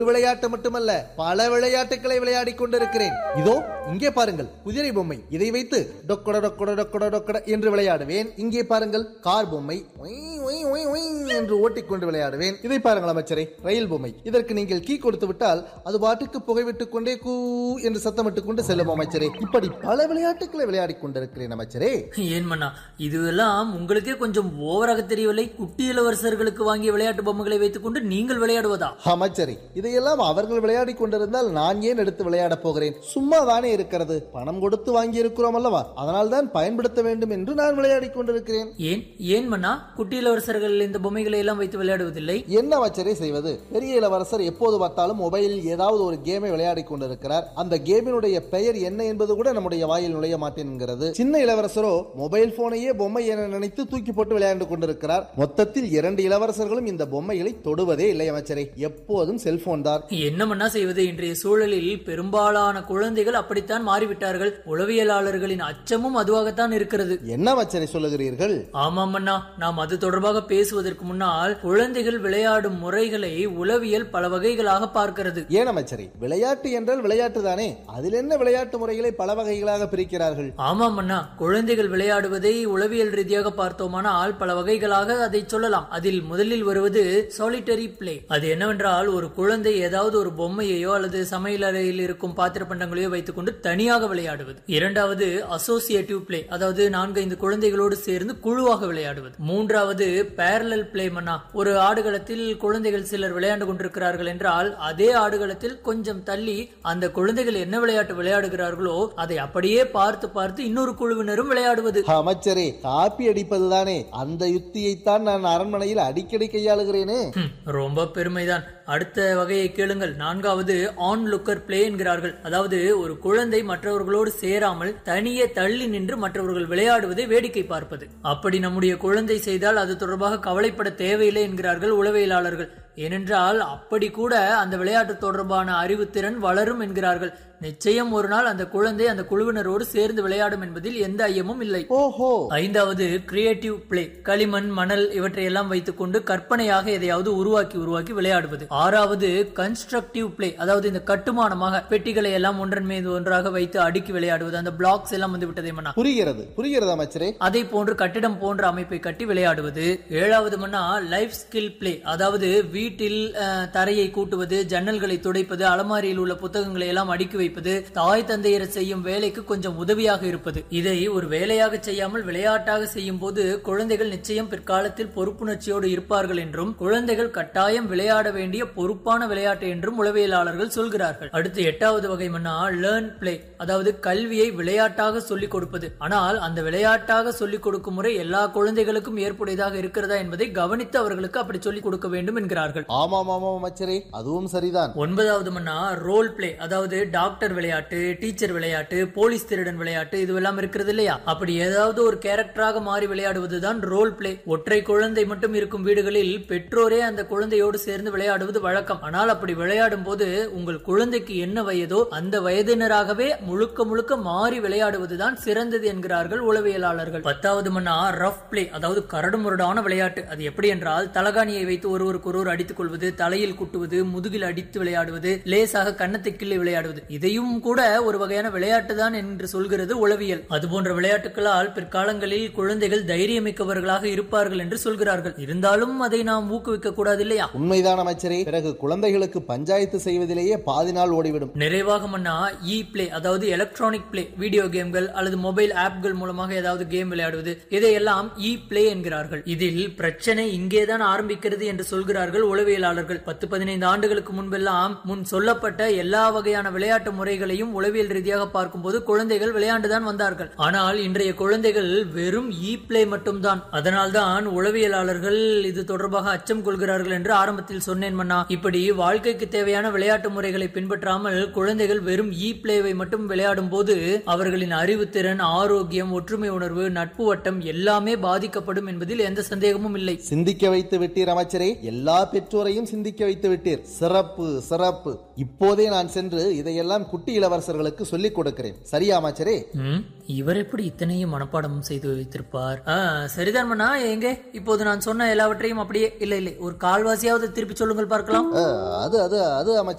விளையாட்டு மட்டுமல்ல பல விளையாட்டுகளை விளையாடிக் கொண்டிருக்கிறேன் இதோ இங்கே பாருங்கள் குதிரை பொம்மை இதை வைத்து டொக்கட டொக்கட டொக்கட டொக்கட என்று விளையாடுவேன் இங்கே பாருங்கள் கார் பொம்மை ஒய், ஒய், ஒய், ஒய் என்று ஓட்டிக்கொண்டு விளையாடுவேன் இதை பாருங்கள் அமைச்சரே ரயில் பொம்மை இதற்கு நீங்கள் கீ கொடுத்து விட்டால் அது பாட்டுக்கு புகைவிட்டுக் கொண்டே கூ என்று சத்தமிட்டுக் கொண்டு செல்லும் அமைச்சரே இப்படி பல விளையாட்டுகளை விளையாடிக் கொண்டிருக்கிறேன் அமைச்சரே ஏன் மன்னா இதுவெல்லாம் உங்களுக்கே கொஞ்சம் ஓவராக தெரியவில்லை குட்டி இளவரசர்களுக்கு வாங்கிய விளையாட்டு பொம்மைகளை வைத்துக்கொண்டு நீங்கள் விளையாடுவதா அமைச்சரே இதையெல்லாம் அவர்கள் விளையாடிக் கொண்டிருந்தால் நான் ஏன் எடுத்து விளையாடப் போகிறேன் சும்மா தானே இருக்கிறது பணம் கொடுத்து வாங்கி இருக்கிறோம் அல்லவா அதனால் தான் பயன்படுத்த வேண்டும் என்று நான் விளையாடிக் கொண்டிருக்கிறேன் ஏன் ஏன் மன்னா குட்டி இளவரசர்கள் இந்த பொம்மைகளை எல்லாம் வைத்து விளையாடுவதில்லை என்ன அமைச்சரே செய்வது பெரிய இளவரசர் எப்போது பார்த்தாலும் மொபைலில் ஏதாவது ஒரு கேமை விளையாடிக் கொண்டிருக்கிறார் அந்த கேமினுடைய பெயர் என்ன என்பது கூட நம்முடைய வாயில் நுழைய மாட்டேன்கிறது சின்ன இளவரசரோ மொபைல் போனையே பொம்மை என நினைத்து தூக்கி போட்டு விளையாண்டு கொண்டிருக்கிறார் மொத்தத்தில் இரண்டு இளவரசர்களும் இந்த பொம்மைகளை தொடுவதே இல்லை அமைச்சரே எப்போதும் செல்போன் தான் என்ன மன்னா செய்வது இன்றைய சூழலில் பெரும்பாலான குழந்தைகள் அப்படித்தான் மாறிவிட்டார்கள் உளவியலாளர்களின் அச்சமும் அதுவாகத்தான் இருக்கிறது என்ன அமைச்சரை சொல்லுகிறீர்கள் ஆமாம் அண்ணா நாம் அது தொடர்பாக பேசுவதற்கு முன்னால் குழந்தைகள் விளையாடும் முறைகளை உளவியல் பல வகைகளாக பார்க்கிறது ஏன் அமைச்சரே விளையாட்டு என்றால் விளையாட்டு தானே அதில் என்ன விளையாட்டு முறைகளை பல வகைகளாக பிரிக்கிறார்கள் ஆமாம் அண்ணா குழந்தைகள் விளையாடுவதை உளவியல் ரீதியாக பார்த்தோமானால் பல வகைகளாக அதை சொல்லலாம் அதில் முதலில் வருவது சாலிட்டரி பிளே அது என்னவென்றால் ஒரு குழந்தை ஏதாவது ஒரு பொம்மையையோ அல்லது சமையல் அறையில் இருக்கும் பாத்திர பண்டங்களையோ வைத்துக்கொண்டு தனியாக விளையாடுவது இரண்டாவது அசோசியேட்டிவ் பிளே அதாவது நான்கு ஐந்து குழந்தைகளோடு சேர்ந்து குழுவாக விளையாடுவது மூன்றாவது பேரலல் பிளே மன்னா ஒரு ஆடுகளத்தில் குழந்தைகள் சிலர் விளையாண்டு கொண்டிருக்கிறார்கள் என்றால் அதே ஆடுகளத்தில் கொஞ்சம் தள்ளி அந்த குழந்தைகள் என்ன விளையாட்டு விளையாடுகிறார்களோ அதை அப்படியே பார்த்து பார்த்து இன்னொரு குழுவினரும் விளையாடுவது அமைச்சரே காப்பி அடிப்பதுதானே அந்த யுத்தியைத்தான் நான் அரண்மனையில் அடிக்கடி கையாளுகிறேனே ஹம், ரொம்ப பெருமைதான் அடுத்த வகையை கேளுங்கள் நான்காவது ஆன் லுக்கர் பிளே என்கிறார்கள் அதாவது ஒரு குழந்தை மற்றவர்களோடு சேராமல் தனியே தள்ளி நின்று மற்றவர்கள் விளையாடுவதை வேடிக்கை பார்ப்பது அப்படி நம்முடைய குழந்தை செய்தால் அது தொடர்பாக கவலைப்பட தேவையில்லை என்கிறார்கள் உளவியலாளர்கள் ஏனென்றால் அப்படி கூட அந்த விளையாட்டு தொடர்பான அறிவுத்திறன் வளரும் என்கிறார்கள் நிச்சயம் ஒரு நாள் அந்த குழந்தை அந்த குழுவினரோடு சேர்ந்து விளையாடும் என்பதில் எந்த ஐயமும் இல்லை ஓஹோ ஐந்தாவது கிரியேட்டிவ் பிளே களிமண் மணல் இவற்றையெல்லாம் வைத்துக்கொண்டு கற்பனையாக எதையாவது உருவாக்கி உருவாக்கி விளையாடுவது ஆறாவது கன்ஸ்ட்ரக்டிவ் பிளே அதாவது இந்த கட்டுமானமாக பெட்டிகளை எல்லாம் ஒன்றன் மீது ஒன்றாக வைத்து அடுக்கி விளையாடுவது அந்த பிளாக்ஸ் எல்லாம் வந்து விட்டதே மன்னா புரிகிறது புரிகிறது அமைச்சரே அதை போன்று கட்டிடம் போன்ற அமைப்பை கட்டி விளையாடுவது ஏழாவது மன்னா லைஃப் ஸ்கில் பிளே அதாவது வீட்டில் அஹ், தரையை கூட்டுவது ஜன்னல்களை துடைப்பது அலமாரியில் உள்ள புத்தகங்களை எல்லாம் அடுக்கி வைப்பது தாய் தந்தையர் செய்யும் வேலைக்கு கொஞ்சம் உதவியாக இருப்பது இதை ஒரு வேலையாக செய்யாமல் விளையாட்டாக செய்யும் போது குழந்தைகள் நிச்சயம் பிற்காலத்தில் பொறுப்புணர்ச்சியோடு இருப்பார்கள் என்றும் குழந்தைகள் கட்டாயம் விளையாட வேண்டிய பொறுப்பான விளையாட்டு என்றும் உளவியலாளர்கள் சொல்கிறார்கள் அடுத்து எட்டாவது வகை மன்னா லேர்ன் பிளே அதாவது கல்வியை விளையாட்டாக சொல்லிக் கொடுப்பது ஆனால் அந்த விளையாட்டாக சொல்லிக் கொடுக்கும் முறை எல்லா குழந்தைகளுக்கும் ஏற்புடையதாக இருக்கிறதா என்பதை கவனித்து அவர்களுக்கு அப்படி சொல்லிக் கொடுக்க வேண்டும் என்கிறார்கள் ஆமாம் ஆமாம் அமைச்சரே அதுவும் சரிதான் ஒன்பதாவது மன்னா ரோல் பிளே அதாவது டாக்டர் விளையாட்டு டீச்சர் விளையாட்டு போலீஸ் திருடன் விளையாட்டு இதுவெல்லாம் இருக்கிறது இல்லையா அப்படி ஏதாவது ஒரு கேரக்டராக மாறி விளையாடுவதுதான் ரோல் பிளே ஒற்றை குழந்தை மட்டும் இருக்கும் வீடுகளில் பெற்றோரே அந்த குழந்தையோடு சேர்ந்து விளையாடுவது வழக்கம் ஆனால் அப்படி விளையாடும் போது உங்கள் குழந்தைக்கு என்ன வயதோ அந்த வயதினராகவே முழுக்க முழுக்க மாறி விளையாடுவதுதான் சிறந்தது என்கிறார்கள் உளவியலாளர்கள் பத்தாவது மன்னா ரஃப் பிளே அதாவது கரடுமுரடான விளையாட்டு அது எப்படி என்றால் தலகாணியை வைத்து ஒருவருக்கு ஒருவர் அடித்துக் கொள்வது தலையில் குட்டுவது முதுகில் அடித்து விளையாடுவது லேசாக கன்னத்தை கிள்ளி விளையாடுவது இதையும் கூட ஒரு வகையான விளையாட்டு தான் என்று சொல்கிறது உளவியல் அதுபோன்ற விளையாட்டுகளால் பிற்காலங்களில் குழந்தைகள் தைரியமிக்கவர்களாக இருப்பார்கள் என்று சொல்கிறார்கள் இருந்தாலும் அதை நாம் ஊக்குவிக்க கூடாது இல்லையா உண்மைதான் அமைச்சரே பிறகு குழந்தைகளுக்கு பஞ்சாயத்து செய்வதிலேயே பாதி நாள் ஓடிவிடும் நிறைவாக மன்னா இ பிளே அதாவது எலக்ட்ரானிக் பிளே வீடியோ கேம்கள் அல்லது மொபைல் ஆப்கள் மூலமாக ஏதாவது கேம் விளையாடுவது இதையெல்லாம் இ பிளே என்கிறார்கள் இதில் பிரச்சனை இங்கேதான் ஆரம்பிக்கிறது என்று சொல்கிறார்கள் உளவியலாளர்கள் பத்து பதினைந்து ஆண்டுகளுக்கு முன்பெல்லாம் முன் சொல்லப்பட்ட எல்லா வகையான விளையாட்டு முறைகளையும் உளவியல் ரீதியாக பார்க்கும்போது குழந்தைகள் விளையாண்டுதான் வந்தார்கள் ஆனால் இன்றைய குழந்தைகள் வெறும் இ பிளே மட்டும்தான் அதனால்தான் உளவியலாளர்கள் இது தொடர்பாக அச்சம் கொள்கிறார்கள் என்று ஆரம்பத்தில் சொன்னேன் மன்னா இப்படி வாழ்க்கைக்கு தேவையான விளையாட்டு முறைகளை பின்பற்றாமல் குழந்தைகள் வெறும் இ பிளேவை மட்டும் விளையாடும் போது அவர்களின் அறிவுத்திறன் ஆரோக்கியம் ஒற்றுமை உணர்வு நட்பு வட்டம் எல்லாமே பாதிக்கப்படும் என்பதில் எந்த சந்தேகமும் இல்லை சிந்திக்க வைத்து விட்டீர் அமைச்சரே எல்லா பெற்றோரையும் சிந்திக்க வைத்து விட்டீர் சிறப்பு சிறப்பு இப்போதே நான் சென்று இதையெல்லாம் குட்டி இளவரசர்களுக்கு சொல்லிக் கொடுக்கிறேன் சரியா அமைச்சரே ம், இவர் எப்படி இத்தனையும் மனப்பாடம் செய்து வைத்திருப்பார் ஆ, சரிதான் மன்னா எங்க இப்போது நான் சொன்ன எல்லாவற்றையும் அப்படியே இல்ல இல்லை ஒரு கால்வாசியாவது திருப்பி சொல்லுங்கள் பார்க்கலாம் அஹ், அது அது அது அமைச்சரே